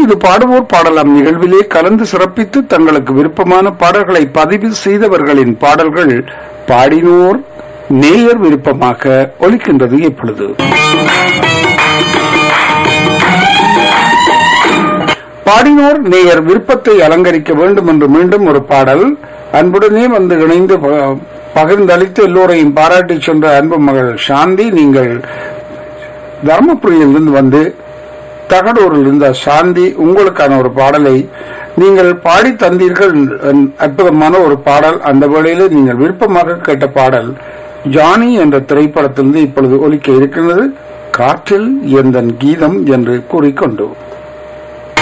இது பாடுவோர் பாடலாம் நிகழ்விலே கலந்து சிறப்பித்து தங்களுக்கு விருப்பமான பாடல்களை பதிவு செய்தவர்களின் பாடல்கள் பாடினோர் நேயர் விருப்பமாக ஒலிக்கின்றது இப்பொழுது பாடினோர் நேயர் விருப்பத்தை அலங்கரிக்க வேண்டும் என்று மீண்டும் ஒரு பாடல் அன்புடனே வந்து இணைந்து ப- பகிர்ந்தளித்து எல்லோரையும் பாராட்டி சென்ற அன்பு மகள் சாந்தி நீங்கள் தர்மபுரியிலிருந்து வந்து தகடூரில் இருந்த சாந்தி உங்களுக்கான ஒரு பாடலை நீங்கள் பாடி தந்தீர்கள் என் அற்புதமான ஒரு பாடல் அந்த வேளையிலே நீங்கள் விருப்பமாக கேட்ட பாடல் ஜானி என்ற திரைப்படத்திலிருந்து இப்பொழுது ஒலிக்க இருக்கின்றது காற்றில் எந்தன் கீதம் என்று கூறிக்கொண்டு